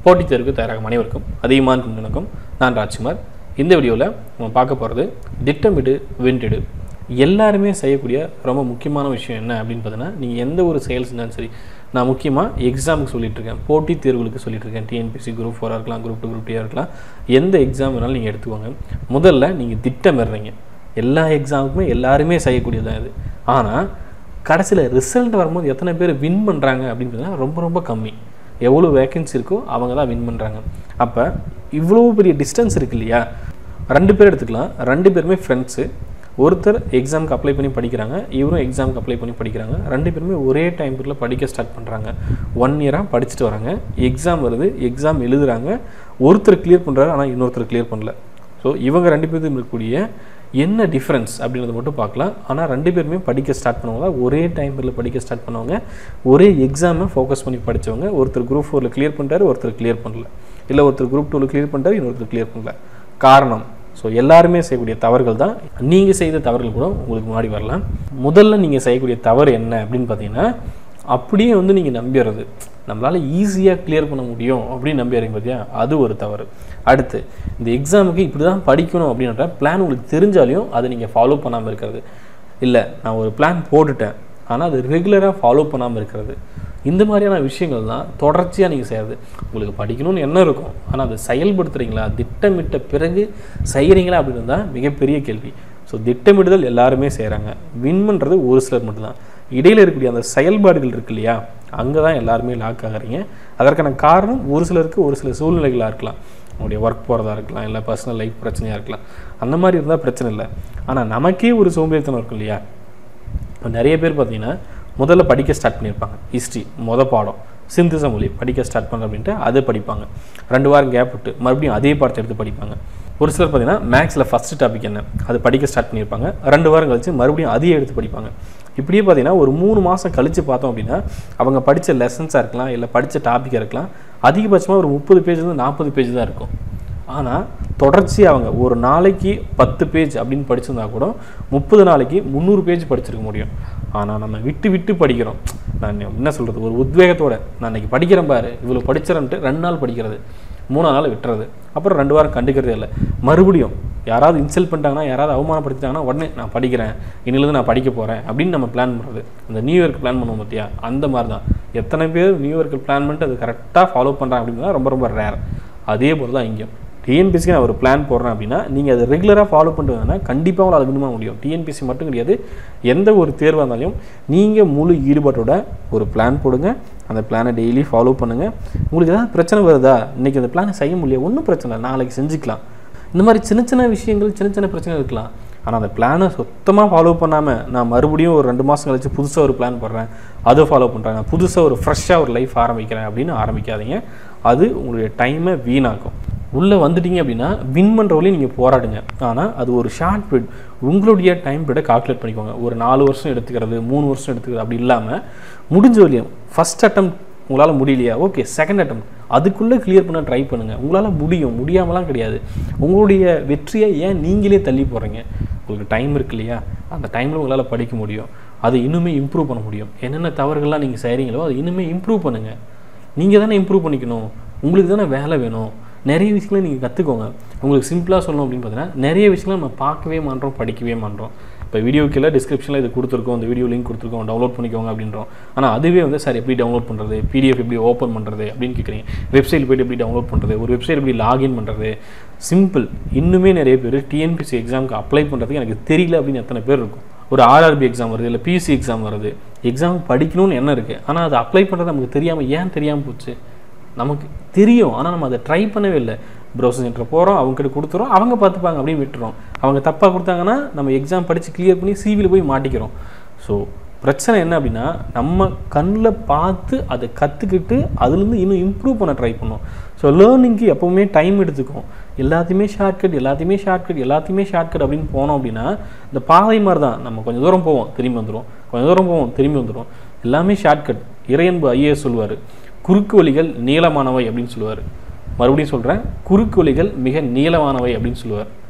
போட்டித் தேர்வுக்கு தயாராகும் அனைவருக்கும் அதிகமான வணக்கம் நான் ராஜ்குமார் இந்த வீடியோவில் நம்ம பார்க்க போகிறது திட்டமிடு வென்றிடு எல்லாருமே செய்யக்கூடிய ரொம்ப முக்கியமான விஷயம் என்ன அப்படின்னு பார்த்தீங்கன்னா நீங்கள் எந்த ஒரு செயல் செஞ்சாலும் சரி நான் முக்கியமாக எக்ஸாமுக்கு சொல்லிட்டு இருக்கேன் போட்டித் தேர்வுகளுக்கு சொல்லிட்டு இருக்கேன் டிஎன்பிசி குரூப் ஃபோராக இருக்கலாம் குரூப் டூ குரூப் டூ இருக்கலாம் எந்த எக்ஸாம் வேணாலும் நீங்கள் எடுத்துக்கோங்க முதல்ல நீங்கள் திட்டமிடுறீங்க எல்லா எக்ஸாமுக்குமே எல்லாருமே செய்யக்கூடியதான் இது ஆனால் கடைசியில் ரிசல்ட் வரும்போது எத்தனை பேர் வின் பண்ணுறாங்க அப்படின்னு பார்த்தீங்கன்னா ரொம்ப ரொம்ப கம்மி எவ்வளோ வேகன்சி இருக்கோ அவங்க தான் வின் பண்ணுறாங்க அப்போ இவ்வளோ பெரிய டிஸ்டன்ஸ் இருக்கு இல்லையா ரெண்டு பேர் எடுத்துக்கலாம் ரெண்டு பேருமே ஃப்ரெண்ட்ஸு ஒருத்தர் எக்ஸாமுக்கு அப்ளை பண்ணி படிக்கிறாங்க இவரும் எக்ஸாமுக்கு அப்ளை பண்ணி படிக்கிறாங்க ரெண்டு பேருமே ஒரே டைம் பீரியடில் படிக்க ஸ்டார்ட் பண்ணுறாங்க ஒன் இயராக படிச்சுட்டு வராங்க எக்ஸாம் வருது எக்ஸாம் எழுதுறாங்க ஒருத்தர் கிளியர் பண்ணுறாரு ஆனால் இன்னொருத்தர் கிளியர் பண்ணல ஸோ இவங்க ரெண்டு பேருக்கும் இருக்கக்கூடிய என்ன டிஃப்ரென்ஸ் அப்படின்றத மட்டும் பார்க்கலாம் ஆனால் ரெண்டு பேருமே படிக்க ஸ்டார்ட் பண்ணுவாங்க ஒரே டைமில் படிக்க ஸ்டார்ட் பண்ணுவாங்க ஒரே எக்ஸாமை ஃபோக்கஸ் பண்ணி படித்தவங்க ஒருத்தர் குரூப் ஃபோரில் கிளியர் பண்ணிட்டாரு ஒருத்தர் கிளியர் பண்ணல இல்லை ஒருத்தர் குரூப் டூவில் கிளியர் பண்ணிட்டாரு இன்னொருத்தர் கிளியர் பண்ணல காரணம் ஸோ எல்லாருமே செய்யக்கூடிய தவறுகள் தான் நீங்கள் செய்த தவறுகள் கூட உங்களுக்கு முன்னாடி வரலாம் முதல்ல நீங்கள் செய்யக்கூடிய தவறு என்ன அப்படின்னு பார்த்தீங்கன்னா அப்படியே வந்து நீங்கள் நம்பிடுறது நம்மளால் ஈஸியாக கிளியர் பண்ண முடியும் அப்படின்னு நம்பிடுறீங்க பார்த்தியா அது ஒரு தவறு அடுத்து இந்த எக்ஸாமுக்கு இப்படி தான் படிக்கணும் அப்படின்ற பிளான் உங்களுக்கு தெரிஞ்சாலையும் அதை நீங்கள் ஃபாலோ பண்ணாமல் இருக்கிறது இல்லை நான் ஒரு பிளான் போட்டுட்டேன் ஆனால் அது ரெகுலராக ஃபாலோ பண்ணாமல் இருக்கிறது இந்த மாதிரியான விஷயங்கள் தான் தொடர்ச்சியாக நீங்கள் செய்கிறது உங்களுக்கு படிக்கணும்னு என்ன இருக்கும் ஆனால் அதை செயல்படுத்துகிறீங்களா திட்டமிட்ட பிறகு செய்கிறீங்களா அப்படின்னு தான் மிகப்பெரிய கேள்வி ஸோ திட்டமிடுதல் எல்லாருமே செய்கிறாங்க வின் பண்ணுறது ஒரு சிலர் மட்டும்தான் இடையில் இருக்கக்கூடிய அந்த செயல்பாடுகள் இருக்கு இல்லையா அங்கே தான் எல்லாருமே லாக் ஆகுறீங்க அதற்கான காரணம் ஒரு சிலருக்கு ஒரு சில சூழ்நிலைகளாக இருக்கலாம் உங்களுடைய ஒர்க் போகிறதா இருக்கலாம் இல்லை பர்சனல் லைஃப் பிரச்சனையாக இருக்கலாம் அந்த மாதிரி இருந்தால் பிரச்சனை இல்லை ஆனால் நமக்கே ஒரு சோம்பேறித்தனம் இருக்கும் இல்லையா இப்போ நிறைய பேர் பார்த்தீங்கன்னா முதல்ல படிக்க ஸ்டார்ட் பண்ணியிருப்பாங்க ஹிஸ்ட்ரி மொத பாடம் சிந்திச மொழி படிக்க ஸ்டார்ட் பண்ண அப்படின்ட்டு அதை படிப்பாங்க ரெண்டு வாரம் கேப் விட்டு மறுபடியும் அதே பாடத்தை எடுத்து படிப்பாங்க ஒரு சிலர் பார்த்தீங்கன்னா மேக்ஸில் ஃபஸ்ட்டு டாபிக் என்ன அது படிக்க ஸ்டார்ட் பண்ணியிருப்பாங்க ரெண்டு வாரம் கழிச்சு மறுபடியும் அதையே எடுத்து படிப்பாங்க இப்படியே பார்த்தீங்கன்னா ஒரு மூணு மாதம் கழித்து பார்த்தோம் அப்படின்னா அவங்க படித்த லெசன்ஸாக இருக்கலாம் இல்லை படித்த டாப்பிக்காக இருக்கலாம் அதிகபட்சமாக ஒரு முப்பது பேஜ்லேருந்து நாற்பது பேஜ் தான் இருக்கும் ஆனால் தொடர்ச்சி அவங்க ஒரு நாளைக்கு பத்து பேஜ் அப்படின்னு படிச்சிருந்தா கூட முப்பது நாளைக்கு முந்நூறு பேஜ் படிச்சிருக்க முடியும் ஆனால் நம்ம விட்டு விட்டு படிக்கிறோம் நான் என்ன சொல்கிறது ஒரு உத்வேகத்தோட நான் இன்னைக்கு படிக்கிறேன் பாரு இவ்வளோ படிச்சிடன்ட்டு ரெண்டு நாள் படிக்கிறது மூணு நாள் விட்டுறது அப்புறம் ரெண்டு வாரம் கண்டுக்கிறதே இல்லை மறுபடியும் யாராவது இன்சல்ட் பண்ணிட்டாங்கன்னா யாராவது அவமானப்படுத்திட்டாங்கன்னா உடனே நான் படிக்கிறேன் இன்னிலேருந்து நான் படிக்க போகிறேன் அப்படின்னு நம்ம பிளான் பண்ணுறது இந்த நியூ இயர்க்கு பிளான் பண்ணுவோம் பார்த்தியா அந்த மாதிரி தான் எத்தனை பேர் நியூ இயர்க்கு பிளான் பண்ணிட்டு அது கரெக்டாக ஃபாலோ பண்ணுறாங்க அப்படின்னா ரொம்ப ரொம்ப ரேர் அதே போல் தான் இங்கேயும் டிஎன்பிசிக்கு நான் ஒரு பிளான் போடுறேன் அப்படின்னா நீங்கள் அதை ரெகுலராக ஃபாலோ பண்ணிட்டு வந்தீங்கன்னா கண்டிப்பாக உங்களால் அது விரும்ப முடியும் டிஎன்பிசி மட்டும் கிடையாது எந்த ஒரு தேர்வாக இருந்தாலும் நீங்கள் முழு ஈடுபாட்டோட ஒரு பிளான் போடுங்க அந்த பிளானை டெய்லி ஃபாலோ பண்ணுங்கள் உங்களுக்கு ஏதாவது பிரச்சனை வருதா இன்றைக்கி அந்த பிளானை செய்ய முடியல ஒன்றும் பிரச்சனை இல்லை நாளைக்கு செஞ்சுக்கலாம் இந்த மாதிரி சின்ன சின்ன விஷயங்கள் சின்ன சின்ன பிரச்சனை இருக்கலாம் ஆனால் அந்த பிளானை சுத்தமாக ஃபாலோ பண்ணாமல் நான் மறுபடியும் ஒரு ரெண்டு மாதம் கழிச்சு புதுசாக ஒரு பிளான் போடுறேன் அதை ஃபாலோ பண்ணுறாங்க புதுசாக ஒரு ஃப்ரெஷ்ஷாக ஒரு லைஃப் ஆரம்பிக்கிறேன் அப்படின்னு ஆரம்பிக்காதீங்க அது உங்களுடைய டைமை வீணாக்கும் உள்ளே வந்துட்டீங்க அப்படின்னா வின் பண்ணுற வழியும் நீங்கள் போராடுங்க ஆனால் அது ஒரு ஷார்ட் பீரியட் உங்களுடைய டைம் பீரியடை கால்குலேட் பண்ணிக்கோங்க ஒரு நாலு வருஷம் எடுத்துக்கிறது மூணு வருஷம் எடுத்துக்கிறது அப்படி இல்லாமல் முடிஞ்ச வழியும் ஃபஸ்ட் அட்டம் உங்களால் முடியலையா ஓகே செகண்ட் அட்டம் அதுக்குள்ளே கிளியர் பண்ண ட்ரை பண்ணுங்கள் உங்களால் முடியும் முடியாமலாம் கிடையாது உங்களுடைய வெற்றியை ஏன் நீங்களே தள்ளி போடுறீங்க உங்களுக்கு டைம் இருக்கு இல்லையா அந்த டைமில் உங்களால் படிக்க முடியும் அதை இன்னுமே இம்ப்ரூவ் பண்ண முடியும் என்னென்ன தவறுகள்லாம் நீங்கள் செய்கிறீங்களோ அதை இன்னுமே இம்ப்ரூவ் பண்ணுங்கள் நீங்கள் தானே இம்ப்ரூவ் பண்ணிக்கணும் உங்களுக்கு தானே வேலை வேணும் நிறைய விஷயங்களை நீங்கள் கற்றுக்கோங்க உங்களுக்கு சிம்பிளாக சொல்லணும் அப்படின்னு பார்த்தீங்கன்னா நிறைய விஷயங்களை நம்ம பார்க்கவே மாட்டோம் படிக்கவே மாட்டோம் இப்போ வீடியோ கீழே டிஸ்கிரிப்ஷனில் இது கொடுத்துருக்கோம் இந்த வீடியோ லிங்க் கொடுத்துருக்கோம் டவுன்லோட் பண்ணிக்கோங்க அப்படின்றோம் ஆனால் அதுவே வந்து சார் எப்படி டவுன்லோட் பண்ணுறது பிடிஎஃப் எப்படி ஓப்பன் பண்ணுறது அப்படின்னு கேட்குறீங்க வெப்சைட் போய்ட்டு எப்படி டவுன்லோட் பண்ணுறது ஒரு வெப்சைட் எப்படி லாகின் பண்ணுறது சிம்பிள் இன்னுமே நிறைய பேர் டிஎன்பிசி எக்ஸாமுக்கு அப்ளை பண்ணுறதுக்கு எனக்கு தெரியல அப்படின்னு எத்தனை பேர் இருக்கும் ஒரு ஆர்ஆர்பி எக்ஸாம் வருது இல்லை பிசி எக்ஸாம் வருது எக்ஸாம் படிக்கணும்னு என்ன இருக்குது ஆனால் அதை அப்ளை பண்ணுறது நமக்கு தெரியாமல் ஏன் தெரியாமல் போச்சு நமக்கு தெரியும் ஆனால் நம்ம அதை ட்ரை பண்ணவே இல்லை ப்ரௌசர் சென்டர் போகிறோம் அவங்ககிட்ட கொடுத்துறோம் அவங்க பார்த்துப்பாங்க அப்படின்னு விட்டுறோம் அவங்க தப்பாக கொடுத்தாங்கன்னா நம்ம எக்ஸாம் படித்து கிளியர் பண்ணி சிவியில் போய் மாட்டிக்கிறோம் ஸோ பிரச்சனை என்ன அப்படின்னா நம்ம கண்ணில் பார்த்து அதை கற்றுக்கிட்டு அதுலேருந்து இன்னும் இம்ப்ரூவ் பண்ண ட்ரை பண்ணோம் ஸோ லேர்னிங்க்கு எப்போவுமே டைம் எடுத்துக்கும் எல்லாத்தையுமே ஷார்ட்கட் எல்லாத்தையுமே ஷார்ட்கட் எல்லாத்தையுமே ஷார்ட்கட் அப்படின்னு போனோம் அப்படின்னா இந்த பாதை மாதிரி தான் நம்ம கொஞ்சம் தூரம் போவோம் திரும்பி வந்துடும் கொஞ்சம் தூரம் போவோம் திரும்பி வந்துடும் எல்லாமே ஷார்ட்கட் இறையன்பு ஐஏஎஸ் சொல்லுவார் குறுக்கு வழிகள் நீளமானவை அப்படின்னு சொல்லுவார் மறுபடியும் சொல்கிறேன் குறுக்கு வழிகள் மிக நீளமானவை அப்படின்னு சொல்லுவார்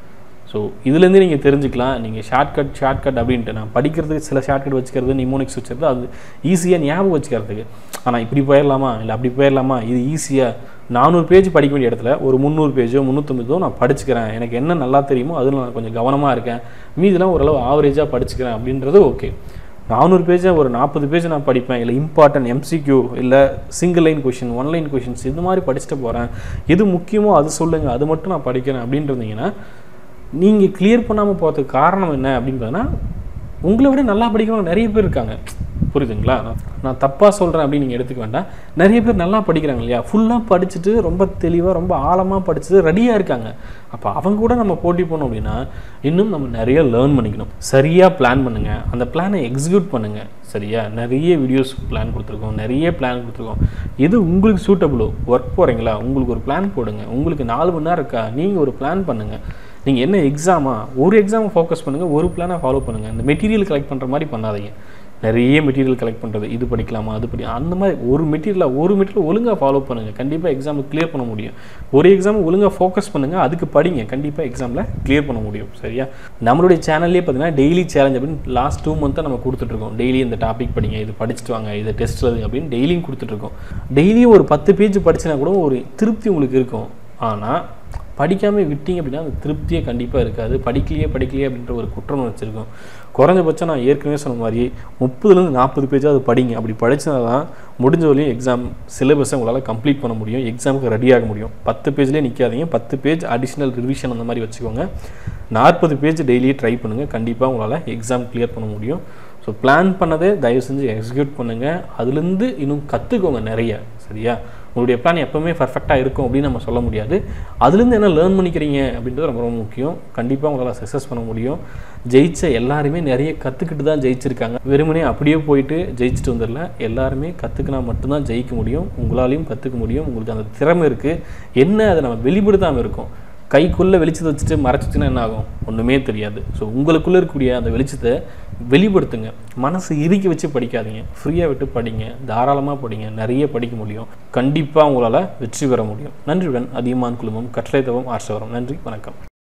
ஸோ இதுலேருந்து நீங்கள் தெரிஞ்சுக்கலாம் நீங்கள் ஷார்ட்கட் ஷார்ட்கட் அப்படின்ட்டு நான் படிக்கிறதுக்கு சில ஷார்ட்கட் வச்சுக்கிறது நிமோனிக்ஸ் வச்சுக்கிறது அது ஈஸியாக ஞாபகம் வச்சுக்கிறதுக்கு ஆனால் இப்படி போயிடலாமா இல்லை அப்படி போயிடலாமா இது ஈஸியாக நானூறு பேஜ் படிக்க வேண்டிய இடத்துல ஒரு முந்நூறு பேஜோ முந்நூற்றம்பதோ நான் படிச்சுக்கிறேன் எனக்கு என்ன நல்லா தெரியுமோ அதில் நான் கொஞ்சம் கவனமாக இருக்கேன் மீதெல்லாம் ஓரளவு ஆவரேஜாக படிச்சுக்கிறேன் அப்படின்றது ஓகே நானூறு பேஜை ஒரு நாற்பது பேஜ் நான் படிப்பேன் இல்லை இம்பார்ட்டன்ட் எம்சிக்யூ இல்லை single line question one line questions இது மாதிரி படிச்சுட்டு போகிறேன் எது முக்கியமோ அது சொல்லுங்கள் அது மட்டும் நான் படிக்கிறேன் அப்படின்ட்டு இருந்தீங்கன்னா நீங்கள் கிளியர் பண்ணாமல் போகிறதுக்கு காரணம் என்ன அப்படின்னு பார்த்தீங்கன்னா உங்களை விட நல்லா படிக்கிறவங்க நிறைய பேர் இருக்காங்க புரியுதுங்களா நான் தப்பாக சொல்கிறேன் அப்படின்னு நீங்கள் எடுத்துக்க வேண்டாம் நிறைய பேர் நல்லா படிக்கிறாங்க இல்லையா ஃபுல்லாக படிச்சுட்டு ரொம்ப தெளிவாக ரொம்ப ஆழமாக படிச்சுட்டு ரெடியாக இருக்காங்க அப்போ அவங்க கூட நம்ம போட்டி போனோம் அப்படின்னா இன்னும் நம்ம நிறைய லேர்ன் பண்ணிக்கணும் சரியாக பிளான் பண்ணுங்கள் அந்த பிளானை எக்ஸிக்யூட் பண்ணுங்கள் சரியா நிறைய வீடியோஸ் பிளான் கொடுத்துருக்கோம் நிறைய பிளான் கொடுத்துருக்கோம் எது உங்களுக்கு சூட்டபுளோ ஒர்க் போகிறீங்களா உங்களுக்கு ஒரு பிளான் போடுங்க உங்களுக்கு நாலு மணி நேரம் இருக்கா நீங்கள் ஒரு பிளான் பண்ணுங்கள் நீங்கள் என்ன எக்ஸாமா ஒரு எக்ஸாமை ஃபோக்கஸ் பண்ணுங்கள் ஒரு பிளானை ஃபாலோ பண்ணுங்கள் இந்த மெட்டீரியல் கலெக்ட் பண்ணுற மாதிரி பண்ணாதீங்க நிறைய மெட்டீரியல் கலெக்ட் பண்ணுறது இது படிக்கலாமா அது படி அந்த மாதிரி ஒரு மெட்டீரியலாக ஒரு மெட்டீரியல் ஒழுங்காக ஃபாலோ பண்ணுங்கள் கண்டிப்பாக எக்ஸாமுக்கு கிளியர் பண்ண முடியும் ஒரு எக்ஸாம் ஒழுங்காக ஃபோக்கஸ் பண்ணுங்கள் அதுக்கு படிங்க கண்டிப்பாக எக்ஸாமில் கிளியர் பண்ண முடியும் சரியா நம்மளுடைய சேனல்லே பார்த்தீங்கன்னா டெய்லி சேலஞ்ச் அப்படின்னு லாஸ்ட் டூ மந்த்தாக நம்ம கொடுத்துட்ருக்கோம் டெய்லி இந்த டாபிக் படிங்க இது படிச்சுட்டு வாங்க இதை டெஸ்ட் எழுதுங்க அப்படின்னு டெய்லியும் கொடுத்துட்ருக்கோம் டெய்லியும் ஒரு பத்து பேஜ் படிச்சினா கூட ஒரு திருப்தி உங்களுக்கு இருக்கும் ஆனால் படிக்காமல் விட்டீங்க அப்படின்னா அந்த திருப்தியே கண்டிப்பாக இருக்காது படிக்கலையே படிக்கலையே அப்படின்ற ஒரு குற்றம் வச்சுருக்கோம் குறைஞ்சபட்சம் நான் ஏற்கனவே சொன்ன மாதிரி முப்பதுலேருந்து நாற்பது பேஜாவது படிங்க அப்படி படிச்சா தான் முடிஞ்ச வரையும் எக்ஸாம் சிலபஸை உங்களால் கம்ப்ளீட் பண்ண முடியும் எக்ஸாமுக்கு ரெடியாக முடியும் பத்து பேஜ்லேயே நிற்காதீங்க பத்து பேஜ் அடிஷ்னல் ரிவிஷன் அந்த மாதிரி வச்சுக்கோங்க நாற்பது பேஜ் டெய்லியே ட்ரை பண்ணுங்கள் கண்டிப்பாக உங்களால் எக்ஸாம் கிளியர் பண்ண முடியும் ஸோ பிளான் பண்ணதை தயவு செஞ்சு எக்ஸிக்யூட் பண்ணுங்கள் அதுலேருந்து இன்னும் கற்றுக்கோங்க நிறைய சரியா உங்களுடைய பிளான் எப்போவுமே பர்ஃபெக்டாக இருக்கும் அப்படின்னு நம்ம சொல்ல முடியாது அதுலேருந்து என்ன லேர்ன் பண்ணிக்கிறீங்க அப்படின்றது ரொம்ப ரொம்ப முக்கியம் கண்டிப்பாக உங்களால் சக்ஸஸ் பண்ண முடியும் ஜெயிச்ச எல்லாருமே நிறைய கற்றுக்கிட்டு தான் ஜெயிச்சிருக்காங்க வெறுமனே அப்படியே போயிட்டு ஜெயிச்சுட்டு வந்துடல எல்லாருமே கற்றுக்கினா மட்டும்தான் ஜெயிக்க முடியும் உங்களாலையும் கற்றுக்க முடியும் உங்களுக்கு அந்த திறமை இருக்குது என்ன அதை நம்ம வெளிப்படுத்தாமல் இருக்கும் கைக்குள்ளே வெளிச்சத்தை வச்சுட்டு மறைச்சிச்சுன்னா என்ன ஆகும் ஒன்றுமே தெரியாது ஸோ உங்களுக்குள்ளே இருக்கக்கூடிய அந்த வெளிச்சத்தை வெளிப்படுத்துங்க மனசு இறுக்கி வச்சு படிக்காதீங்க ஃப்ரீயாக விட்டு படிங்க தாராளமாக படிங்க நிறைய படிக்க முடியும் கண்டிப்பாக உங்களால் வெற்றி பெற முடியும் நன்றியுடன் அதிகமான குழுமம் கட்டளை தவம் ஆர்ஷவரம் நன்றி வணக்கம்